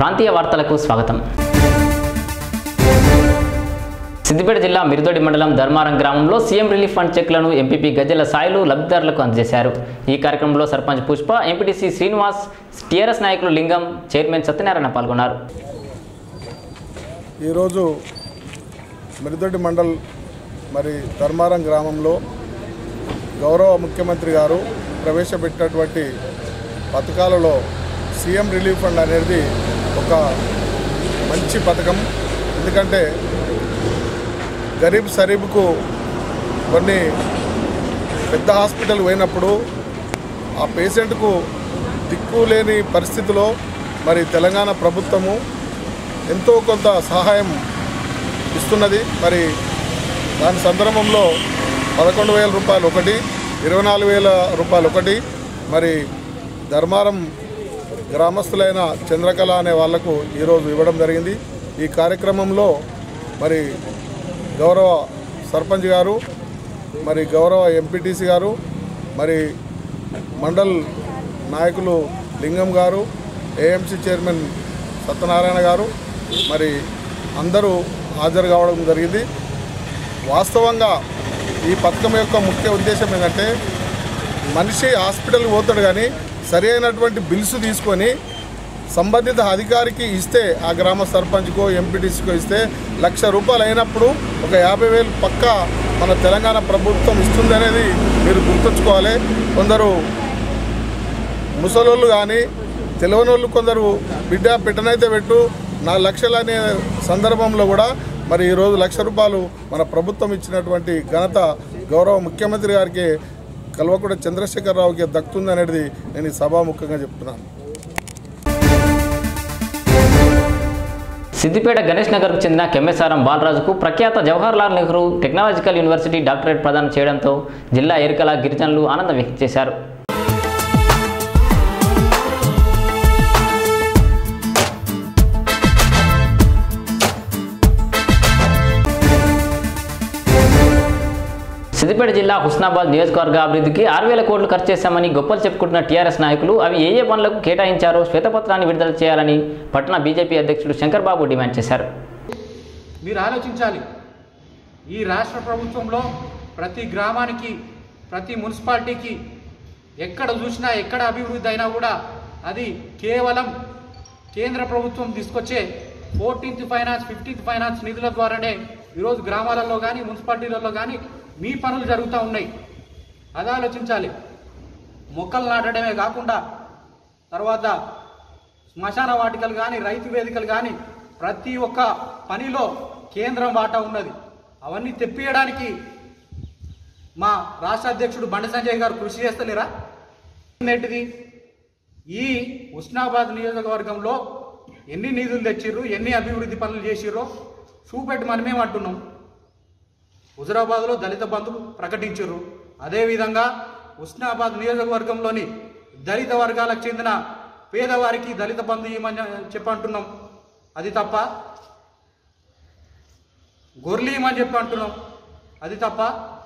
ప్రాంతీయ వార్తలకు స్వాగతం సిద్దిపేట జిల్లా మిరుదొడి మండలం ధర్మారం గ్రామంలో సీఎం రిలీఫ్ ఫండ్ చెక్లను ఎంపీపీ గజ్జల సాయిలు లబ్ధిదారులకు అందజేశారు ఈ కార్యక్రమంలో సర్పంచ్ పుష్ప ఎంపీటీసీ శ్రీనివాస్ టీఆర్ఎస్ నాయకులు లింగం చైర్మన్ సత్యనారాయణ పాల్గొన్నారు ఈరోజు మిరుదొడ్డి మండల్ మరి ధర్మారం గ్రామంలో గౌరవ ముఖ్యమంత్రి గారు ప్రవేశపెట్టినటువంటి పథకాలలో సీఎం రిలీఫ్ ఫండ్ అనేది ఒక మంచి పథకం ఎందుకంటే గరీబ్ సరీబ్కు కొన్ని పెద్ద హాస్పిటల్ పోయినప్పుడు ఆ పేషెంట్కు దిక్కు లేని పరిస్థితిలో మరి తెలంగాణ ప్రభుత్వము ఎంతో కొంత సహాయం ఇస్తున్నది మరి దాని సందర్భంలో పదకొండు వేల రూపాయలు ఒకటి ఇరవై నాలుగు వేల రూపాయలు ఒకటి మరి ధర్మారం గ్రామస్తులైన చంద్రకళ అనే వాళ్లకు ఈరోజు ఇవ్వడం జరిగింది ఈ కార్యక్రమంలో మరి గౌరవ సర్పంచ్ గారు మరి గౌరవ ఎంపీటీసీ గారు మరి మండల్ నాయకులు లింగం గారు ఏఎంసీ చైర్మన్ సత్యనారాయణ గారు మరి అందరూ హాజరు కావడం జరిగింది వాస్తవంగా ఈ పథకం యొక్క ముఖ్య ఉద్దేశం ఏంటంటే మనిషి హాస్పిటల్కి పోతాడు కానీ సరి అయినటువంటి బిల్స్ తీసుకొని సంబంధిత అధికారికి ఇస్తే ఆ గ్రామ సర్పంచ్కో ఎంపీటీసీకో ఇస్తే లక్ష రూపాయలు అయినప్పుడు ఒక యాభై వేలు పక్క మన తెలంగాణ ప్రభుత్వం ఇస్తుంది అనేది మీరు గుర్తుంచుకోవాలి కొందరు ముసలోళ్ళు కానీ తెలియనోళ్ళు కొందరు బిడ్డ పెట్టనైతే పెట్టు నా లక్షలు అనే సందర్భంలో కూడా మరి ఈరోజు లక్ష రూపాయలు మన ప్రభుత్వం ఇచ్చినటువంటి ఘనత గౌరవ ముఖ్యమంత్రి గారికి కల్వకుడ చంద్రశేఖరరావుకి దక్కుతుంది అనేది నేను ఈ సభాముఖంగా చెప్తున్నాను సిద్దిపేట గణేష్ నగర్కు చెందిన కెమ్మెసారం బాలరాజుకు ప్రఖ్యాత Jawaharlal Nehru technological university doctorate ప్రదానం చేయడంతో జిల్లా ఎరుకల గిరిజనులు ఆనందం వ్యక్తం చేశారు సిద్దిపేట జిల్లా హుస్నాబాద్ నియోజకవర్గ అభివృద్ధికి ఆరు వేల కోట్లు ఖర్చు చేశామని గొప్పలు చెప్పుకుంటున్న టీఆర్ఎస్ నాయకులు అవి ఏ ఏ పనులకు కేటాయించారో శ్వేతపత్రాన్ని విడుదల చేయాలని పట్టణ బీజేపీ అధ్యక్షుడు శంకర్ బాబు డిమాండ్ చేశారు మీరు ఆలోచించాలి ఈ రాష్ట్ర ప్రభుత్వంలో ప్రతి గ్రామానికి ప్రతి మున్సిపాలిటీకి ఎక్కడ చూసినా ఎక్కడ అభివృద్ధి అయినా కూడా అది కేవలం కేంద్ర ప్రభుత్వం తీసుకొచ్చే ఫోర్టీన్త్ ఫైనాన్స్ ఫిఫ్టీన్త్ ఫైనాన్స్ నిధుల ద్వారానే ఈరోజు గ్రామాలలో కానీ మున్సిపాలిటీలలో కానీ మీ పనులు జరుగుతూ ఉన్నాయి అది ఆలోచించాలి మొక్కలు నాటడమే కాకుండా తర్వాత శ్మశాన వాటికలు కానీ రైతు వేదికలు కానీ ప్రతి ఒక్క పనిలో కేంద్రం వాటా ఉన్నది అవన్నీ తెప్పియడానికి మా రాష్ట్ర అధ్యక్షుడు బండి సంజయ్ గారు కృషి చేస్తలేరా ఏంటిది ఈ ఉస్నాబాద్ నియోజకవర్గంలో ఎన్ని నిధులు తెచ్చిర్రు ఎన్ని అభివృద్ధి పనులు చేసిర్రో చూపెట్టి మనమేమంటున్నాం హుజరాబాద్లో దళిత బంధులు ప్రకటించారు అదేవిధంగా ఉస్నాబాద్ నియోజకవర్గంలోని దళిత వర్గాలకు చెందిన పేదవారికి దళిత బంధు ఇవ్వమని చెప్పంటున్నాం అది తప్ప గొర్రెలు ఇవ్వమని చెప్పి అంటున్నాం అది తప్ప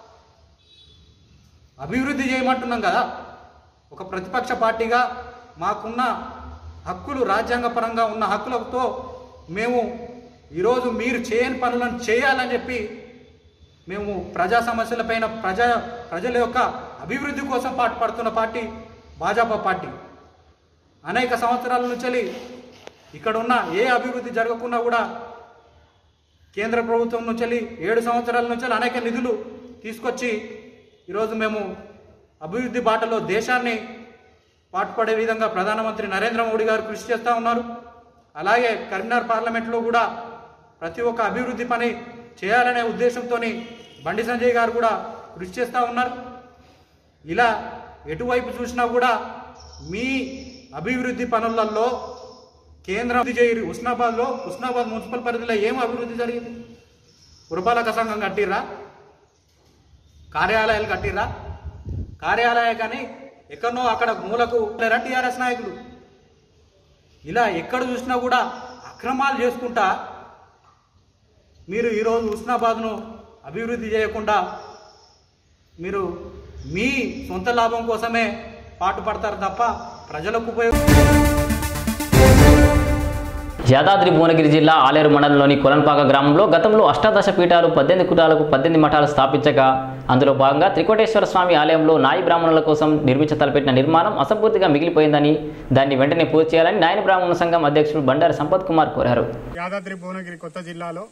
అభివృద్ధి చేయమంటున్నాం కదా ఒక ప్రతిపక్ష పార్టీగా మాకున్న హక్కులు రాజ్యాంగపరంగా ఉన్న హక్కులతో మేము ఈరోజు మీరు చేయని పనులను చేయాలని చెప్పి మేము ప్రజా సమస్యలపైన ప్రజా ప్రజల యొక్క అభివృద్ధి కోసం పాటుపడుతున్న పార్టీ భాజపా పార్టీ అనేక సంవత్సరాల నుంచి ఇక్కడ ఉన్న ఏ అభివృద్ధి జరగకుండా కూడా కేంద్ర ప్రభుత్వం నుంచి ఏడు సంవత్సరాల నుంచి అనేక నిధులు తీసుకొచ్చి ఈరోజు మేము అభివృద్ధి బాటలో దేశాన్ని పాటుపడే విధంగా ప్రధానమంత్రి నరేంద్ర మోడీ గారు కృషి చేస్తూ ఉన్నారు అలాగే కరీంనగర్ పార్లమెంట్లో కూడా ప్రతి ఒక్క అభివృద్ధి పని చేయాలనే ఉద్దేశంతో బండి సంజయ్ గారు కూడా కృషి చేస్తూ ఉన్నారు ఇలా ఎటువైపు చూసినా కూడా మీ అభివృద్ధి పనులలో కేంద్రం అభివృద్ధి చేయరు ఉస్నాబాద్లో ఉస్నాబాద్ మున్సిపల్ పరిధిలో ఏం అభివృద్ధి జరిగింది పురపాలక సంఘం కట్టిర్రా కార్యాలయాలు కట్టిర్రా కార్యాలయ కానీ ఎక్కడనో అక్కడ మూలకు లేరా టీఆర్ఎస్ నాయకులు ఇలా ఎక్కడ చూసినా కూడా అక్రమాలు చేసుకుంటా మీరు ఈరోజు హుస్నాబాద్ను అభివృద్ధి చేయకుండా మీరు మీ సొంత లాభం కోసమే పాటుపడతారు తప్ప ప్రజలకు ఉపయోగ యాదాద్రి భువనగిరి జిల్లా ఆలేరు మండలంలోని కొలన్పాక గ్రామంలో గతంలో అష్టాదశ పీఠాలు పద్దెనిమిది కుటాలకు పద్దెనిమిది మఠాలు స్థాపించగా అందులో భాగంగా త్రికోటేశ్వర స్వామి ఆలయంలో నాయి బ్రాహ్మణుల కోసం నిర్మించ తలపెట్టిన నిర్మాణం అసంపూర్తిగా మిగిలిపోయిందని దాన్ని వెంటనే పూర్తి చేయాలని నాయన బ్రాహ్మణ సంఘం అధ్యక్షుడు బండారి సంపత్ కుమార్ కోరారు యాదాద్రి భువనగిరి కొత్త జిల్లాలో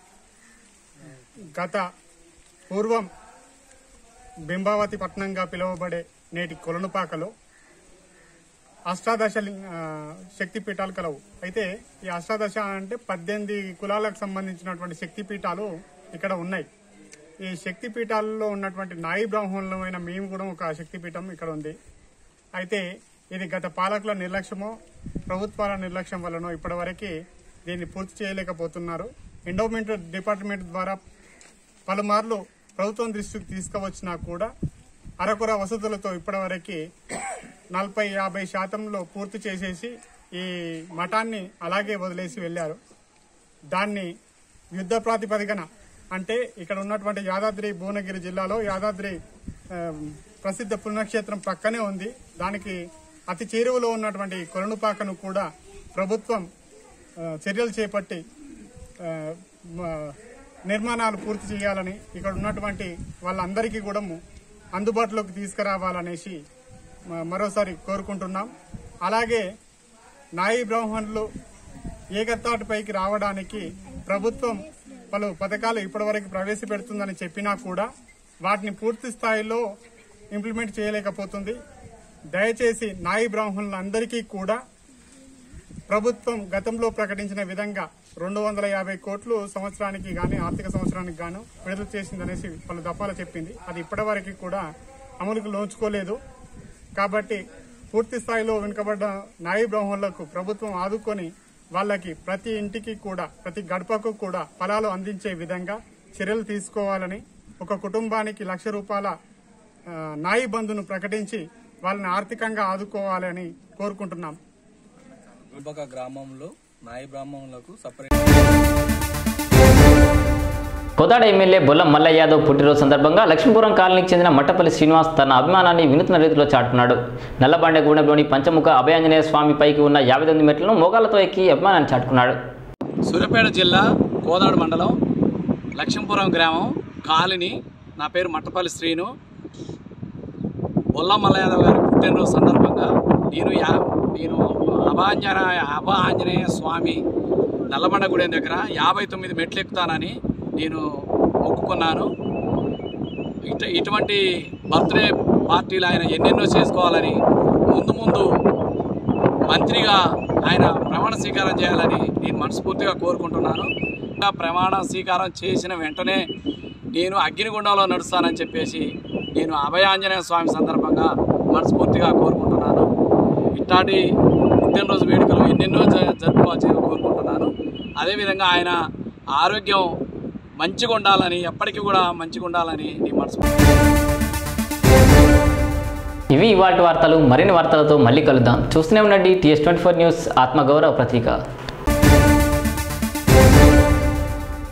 గత పూర్వం బింబావతి పట్టణంగా పిలువబడే నేటి కొలనుపాకలో అష్టాదశ లింగ- ఆ, శక్తి పీఠాలు కలవు అయితే ఈ అష్టాదశ అంటే పద్దెనిమిది కులాలకు సంబంధించినటువంటి శక్తి పీఠాలు ఇక్కడ ఉన్నాయి ఈ శక్తి పీఠాలలో ఉన్నటువంటి నాయి బ్రాహ్మణులమైన మేము కూడా ఒక శక్తి పీఠం ఇక్కడ ఉంది అయితే ఇది గత పాలకుల నిర్లక్ష్యమో ప్రభుత్వాల నిర్లక్ష్యం వల్లనో ఇప్పటివరకు దీన్ని పూర్తి చేయలేకపోతున్నారు ఎండోమెంట్ డిపార్ట్మెంట్ ద్వారా పలుమార్లు ప్రభుత్వం దృష్టికి తీసుకువచ్చినా కూడా అరకొర వసతులతో ఇప్పటివరకు నలభై యాభై శాతంలో పూర్తి చేసేసి ఈ మఠాన్ని అలాగే వదిలేసి వెళ్ళారు దాన్ని యుద్ధ ప్రాతిపదికన అంటే ఇక్కడ ఉన్నటువంటి యాదాద్రి భువనగిరి జిల్లాలో యాదాద్రి ఆ, ప్రసిద్ధ పుణ్యక్షేత్రం పక్కనే ఉంది దానికి అతి చేరువలో ఉన్నటువంటి కొలనుపాకను కూడా ప్రభుత్వం ఆ, చర్యలు చేపట్టి ఆ, మ- నిర్మాణాలు పూర్తి చేయాలని ఇక్కడ ఉన్నటువంటి వాళ్ళందరికీ కూడా అందుబాటులోకి తీసుకురావాలనేసి మ- మరోసారి కోరుకుంటున్నాం అలాగే నాయి బ్రాహ్మణులు ఏకతాటిపైకి రావడానికి ప్రభుత్వం పలు పథకాలు ఇప్పటివరకు ప్రవేశపెడుతుందని చెప్పినా కూడా వాటిని పూర్తి స్థాయిలో ఇంప్లిమెంట్ చేయలేకపోతుంది దయచేసి నాయి బ్రాహ్మణులందరికీ కూడా ప్రభుత్వం గతంలో ప్రకటించిన విధంగా రెండు వందల యాభై కోట్లు సంవత్సరానికి గాని ఆర్థిక సంవత్సరానికి గాను విడుదల చేసిందనేసి పలు దఫాలు చెప్పింది అది ఇప్పటివరకు కూడా అమలుకు నోచుకోలేదు కాబట్టి పూర్తి స్థాయిలో వెనుకబడ్డ నాయి బ్రాహ్మణులకు ప్రభుత్వం ఆదుకొని వాళ్ళకి ప్రతి ఇంటికి కూడా ప్రతి గడపకు కూడా ఫలాలు అందించే విధంగా చర్యలు తీసుకోవాలని ఒక కుటుంబానికి లక్ష రూపాయల ఆ, నాయి బంధును ప్రకటించి వాళ్ళని ఆర్థికంగా ఆదుకోవాలని కోరుకుంటున్నాం గుల్బక గ్రామంలో నాయి బ్రాహ్మణులకు సపరేట్ కోదాడ ఎమ్మెల్యే బొల్లం మల్లయ్య యాదవ్ పుట్టినరోజు సందర్భంగా లక్ష్మీపురం కాలనీకి చెందిన మట్టపల్లి శ్రీనివాస్ తన అభిమానాన్ని వినూత్న రీతిలో చాటున్నాడు నల్లబండగూడెంలోని పంచముఖ అభయాంజనేయ స్వామి పైకి ఉన్న యాభై తొమ్మిది మెట్లను మోగాలతో ఎక్కి అభిమానాన్ని చాటుకున్నాడు సూర్యాపేట జిల్లా కోదాడు మండలం లక్ష్మీపురం గ్రామం కాలనీ నా పేరు మట్టపల్లి శ్రీను బొల్ల మల్లయాదవ్ గారి పుట్టినరోజు సందర్భంగా నేను యా నేను అభాంజనేయ అభ ఆంజనేయ స్వామి నల్లబండగూడెం దగ్గర యాభై తొమ్మిది మెట్లు ఎక్కుతానని నేను మొక్కుకున్నాను ఇట ఇటువంటి బర్త్డే పార్టీలు ఆయన ఎన్నెన్నో చేసుకోవాలని ముందు ముందు మంత్రిగా ఆయన ప్రమాణ స్వీకారం చేయాలని నేను మనస్ఫూర్తిగా కోరుకుంటున్నాను ఇంకా ప్రమాణ స్వీకారం చేసిన వెంటనే నేను అగ్నిగుండంలో నడుస్తానని చెప్పేసి నేను అభయాంజనేయ స్వామి సందర్భంగా మనస్ఫూర్తిగా కోరుకుంటున్నాను ఇట్లాంటి పుట్టినరోజు వేడుకలు ఎన్నెన్నో జ- జరుపుకోవాల్సి కోరుకుంటున్నాను అదేవిధంగా ఆయన ఆరోగ్యం మంచిగా ఉండాలని ఎప్పటికీ కూడా మంచిగా ఉండాలని నేను మనస్ఫూర్తి ఇవి ఇవాటి వార్తలు మరిన్ని వార్తలతో మళ్ళీ కలుద్దాం చూస్తూనే ఉండండి టీఎస్ ట్వంటీ ఫోర్ న్యూస్ ఆత్మగౌరవ పత్రిక